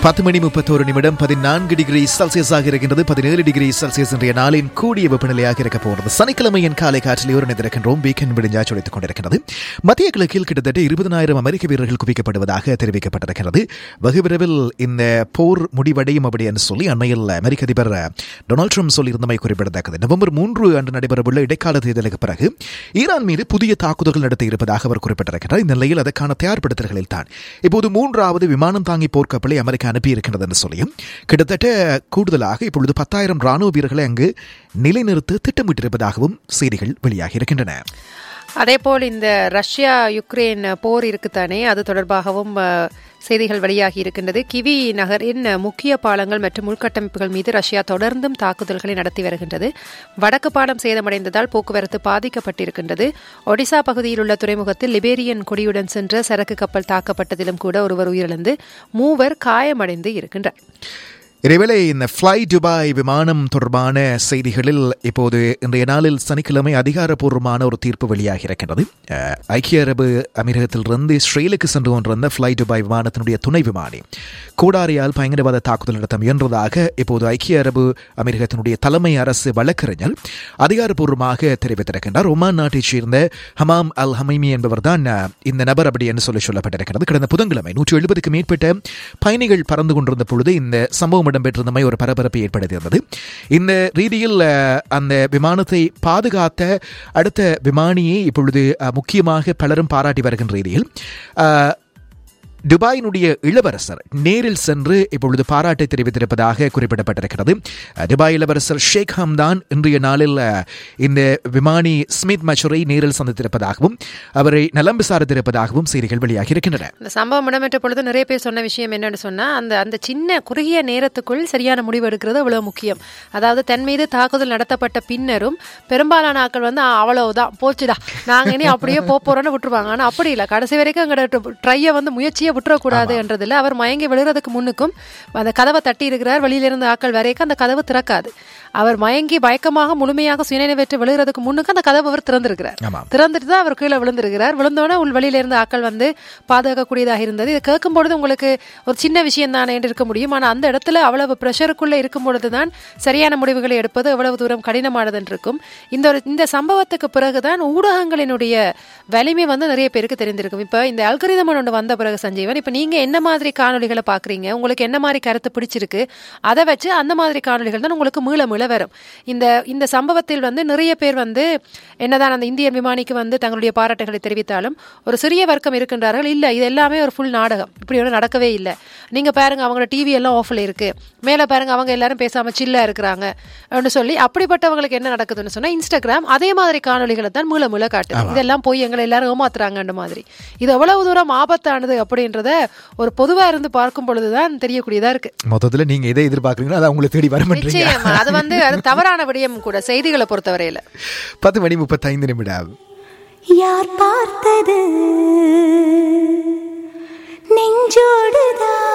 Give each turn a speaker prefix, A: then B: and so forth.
A: பத்து மணி முப்பத்தோரு நிமிடம் பதினான்கு டிகிரி செல்சியஸாக இருக்கின்றது பதினேழு டிகிரி செல்சியஸ் இன்றைய நாளின் கூடிய வெப்பநிலையாக இருக்க போகிறது சனிக்கிழமையின் காலை காற்றில் ஒரு நிதிருக்கின்றோம் வீக்கெண்ட் விடிஞ்சா சுடைத்துக் கொண்டிருக்கிறது மத்திய கிழக்கில் கிட்டத்தட்ட இருபதனாயிரம் அமெரிக்க வீரர்கள் குவிக்கப்படுவதாக தெரிவிக்கப்பட்டிருக்கிறது வெகு விரைவில் இந்த போர் முடிவடையும் அப்படி என்று சொல்லி அண்மையில் அமெரிக்க அதிபர் டொனால்ட் ட்ரம்ப் சொல்லியிருந்தமை குறிப்பிடத்தக்கது நவம்பர் மூன்று அன்று நடைபெறவுள்ள இடைக்கால தேர்தலுக்கு பிறகு ஈரான் மீது புதிய தாக்குதல்கள் நடத்த இருப்பதாக அவர் குறிப்பிட்டிருக்கிறார் இந்த நிலையில் அதற்கான தயார்படுத்தல்களில் தான் இப்போது மூன்றாவது விமானம் தாங்கி போர்க்கப்பலை அமெரிக்கா அனுப்பியிருக்கிறது என்று சொல்லியும் கிட்டத்தட்ட கூடுதலாக இப்பொழுது பத்தாயிரம் ராணுவ வீரர்களை அங்கு நிலைநிறுத்த திட்டமிட்டிருப்பதாகவும் செய்திகள் வெளியாகி இருக்கின்றன
B: அதேபோல் இந்த ரஷ்யா யுக்ரைன் போர் இருக்குத்தானே அது தொடர்பாகவும் அஹ், செய்திகள் வெளியாகி இருக்கின்றது கிவி நகரின் முக்கிய பாலங்கள் மற்றும் உள்கட்டமைப்புகள் மீது ரஷ்யா தொடர்ந்தும் தாக்குதல்களை நடத்தி வருகின்றது வடக்கு பாலம் சேதமடைந்ததால் போக்குவரத்து பாதிக்கப்பட்டிருக்கின்றது ஒடிசா பகுதியில் உள்ள துறைமுகத்தில் லிபேரியன் கொடியுடன் சென்ற சரக்கு கப்பல் தாக்கப்பட்டதிலும் கூட ஒருவர் உயிரிழந்து மூவர் காயமடைந்து இருக்கின்றனர்
A: இதேவேளை இந்த ஃப்ளை துபாய் விமானம் தொடர்பான செய்திகளில் இப்போது இன்றைய நாளில் சனிக்கிழமை அதிகாரப்பூர்வமான ஒரு தீர்ப்பு வெளியாகி இருக்கின்றது அஹ், ஐக்கிய அரபு அமீரகத்திலிருந்து இஸ்ரேலுக்கு சென்று கொண்டிருந்த ஃப்ளை துபாய் விமானத்தினுடைய துணை விமானி கூடாரியால் பயங்கரவாத தாக்குதல் நடத்த முயன்றதாக இப்போது ஐக்கிய அரபு அமீரகத்தினுடைய தலைமை அரசு வழக்கறிஞர் அதிகாரப்பூர்வமாக தெரிவித்திருக்கின்றார் ஒமான் நாட்டைச் சேர்ந்த ஹமாம் அல் ஹமைமி என்பவர்தான் அஹ், இந்த நபர் அப்படி என்று சொல்லி சொல்லப்பட்டிருக்கிறது கடந்த புதன்கிழமை நூற்றி எழுபதுக்கு மேற்பட்ட பயணிகள் பறந்து கொண்டிருந்த பொழுது இந்த சம்பவம் இடம்பெற்றிருந்தமை ஒரு பரபரப்பை ஏற்படுத்தியிருந்தது இந்த ரீதியில் அஹ், அந்த விமானத்தை பாதுகாத்த அடுத்த விமானியை இப்பொழுது அஹ், முக்கியமாக பலரும் பாராட்டி வருகின்ற ரீதியில் அஹ், துபாயினுடைய இளவரசர் நேரில் சென்று இப்பொழுது பாராட்டை தெரிவித்திருப்பதாக குறிப்பிடப்பட்டிருக்கிறது அஹ், துபாய் இளவரசர் ஷேக் ஹம்தான் இன்றைய நாளில் அஹ், இந்த விமானி ஸ்மித் மச்சுரை நேரில் சந்தித்திருப்பதாகவும் அவரை நலம் விசாரித்திருப்பதாகவும் செய்திகள் வெளியாகி இருக்கின்றன
B: இந்த சம்பவம் இடம்பெற்ற பொழுது நிறைய பேர் சொன்ன விஷயம் என்னன்னு சொன்னா அந்த அந்த சின்ன குறுகிய நேரத்துக்குள் சரியான முடிவு எடுக்கிறது அவ்வளவு முக்கியம் அதாவது தன் மீது தாக்குதல் நடத்தப்பட்ட பின்னரும் பெரும்பாலான ஆட்கள் வந்து "ஆ, அவ்வளவுதான் போச்சுடா நாங்க இனி அப்படியே போப் போறோம்னு விட்டுருவாங்க ஆனா அப்படி இல்லை கடைசி வரைக்கும் எங்களோட ட்ரையை வந்து முயற்சியை விட்டுறக்கூடாது என்றதில்ல அவர் மயங்கி விழுறதுக்கு முன்னுக்கும் அந்த கதவை தட்டி இருக்கிறார் வெளியில இருந்து ஆட்கள் வரைக்கும் அந்த கதவு திறக்காது அவர் மயங்கி பயக்கமாக முழுமையாக சுயநினைவேற்று விழுகிறதுக்கு முன்னுக்கு அந்த கதவு அவர் திறந்திருக்கிறார்
A: ஆமாம்.
B: திறந்துட்டு தான் அவர் கீழே விழுந்திருக்கிறார் விழுந்தோடனே உள் வெளியில இருந்து ஆட்கள் வந்து பாதுகாக்கக்கூடியதாக இருந்தது இதை கேட்கும் பொழுது உங்களுக்கு ஒரு சின்ன விஷயம் தானே என்று இருக்க முடியும் ஆனா அந்த இடத்துல அவ்வளவு ப்ரெஷருக்குள்ள இருக்கும் பொழுதுதான் சரியான முடிவுகளை எடுப்பது எவ்வளவு தூரம் கடினமானது என்று இருக்கும் இந்த ஒரு இந்த சம்பவத்துக்கு பிறகுதான் ஊடகங்களினுடைய வலிமை வந்து நிறைய பேருக்கு தெரிந்திருக்கும் இப்ப இந்த அல்கரிதம் ஒன்று வந்த பிறகு சஞ்சீவன் இப்ப நீங்க என்ன மாதிரி காணொளிகளை பாக்குறீங்க உங்களுக்கு என்ன மாதிரி கருத்து பிடிச்சிருக்கு அதை வச்சு அந்த மாதிரி காணொளிகள் தான் உங்களுக்கு மீள மீள வரும் இந்த இந்த சம்பவத்தில் வந்து நிறைய பேர் வந்து என்னதான் அந்த இந்தியன் விமானிக்கு வந்து தங்களுடைய பாராட்டுகளை தெரிவித்தாலும் ஒரு சிறிய வர்க்கம் இருக்கின்றார்கள் இல்ல இது எல்லாமே ஒரு ஃபுல் நாடகம் இப்படி ஒன்றும் நடக்கவே இல்லை நீங்க பாருங்க அவங்களோட டிவி எல்லாம் ஆஃப்ல இருக்கு மேல பாருங்க அவங்க எல்லாரும் பேசாம சில்லா இருக்கிறாங்க அப்படின்னு சொல்லி அப்படிப்பட்டவங்களுக்கு என்ன நடக்குதுன்னு சொன்னா இன்ஸ்டாகிராம் அதே மாதிரி காணொளிகளை தான் மூல மூல காட்டுது இதெல்லாம் போய் எங்களை எல்லாரும் ஏமாத்துறாங்கன்ற மாதிரி இது எவ்வளவு தூரம் ஆபத்தானது அப்படின்றத ஒரு பொதுவா இருந்து பார்க்கும் பொழுதுதான் தெரியக்கூடியதா இருக்கு
A: மொத்தத்தில் நீங்க எதை எதிர்பார்க்குறீங்களோ அதை உங்களை தேடி வர மாட்டீங்க
B: நிச்சயமா அது வந்து அது தவறான விடயம் கூட செய்திகளை பொறுத்தவரையில
A: பத்து மணி முப்பத்தைந்து நிமிடம்
C: யார் பார்த்தது நெஞ்சோடுதான்